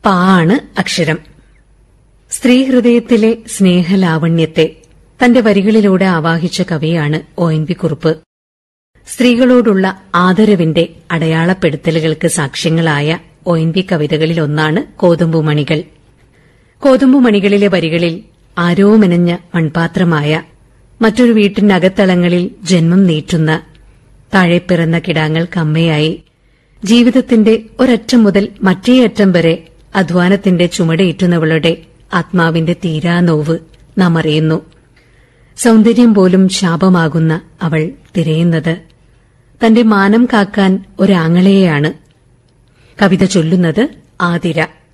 പാ ആണ് അക്ഷരം സ്ത്രീഹൃദയത്തിലെ സ്നേഹലാവണ്യത്തെ തന്റെ വരികളിലൂടെ ആവാഹിച്ച കവിയാണ് ഒ എൻ വി കുറുപ്പ് സ്ത്രീകളോടുള്ള ആദരവിന്റെ അടയാളപ്പെടുത്തലുകൾക്ക് സാക്ഷ്യങ്ങളായ ഒ എൻ വി കവിതകളിലൊന്നാണ് കോതുമ്പുമണികൾ കോതുമ്പുമണികളിലെ വരികളിൽ ആരോമനഞ്ഞ മൺപാത്രമായ മറ്റൊരു വീട്ടിനകത്തളങ്ങളിൽ ജന്മം നീട്ടുന്ന താഴെ പിറന്ന കിടാങ്ങൾക്ക് അമ്മയായി ജീവിതത്തിന്റെ ഒരറ്റം മുതൽ മറ്റേ അറ്റം വരെ അധ്വാനത്തിന്റെ ചുമടേറ്റുന്നവളുടെ ആത്മാവിന്റെ തീരാനോവ് നാം അറിയുന്നു സൗന്ദര്യം പോലും ശാപമാകുന്ന അവൾ തിരയുന്നത് തന്റെ മാനം കാക്കാൻ ഒരാങ്ങളെയാണ് കവിത ചൊല്ലുന്നത് ആതിര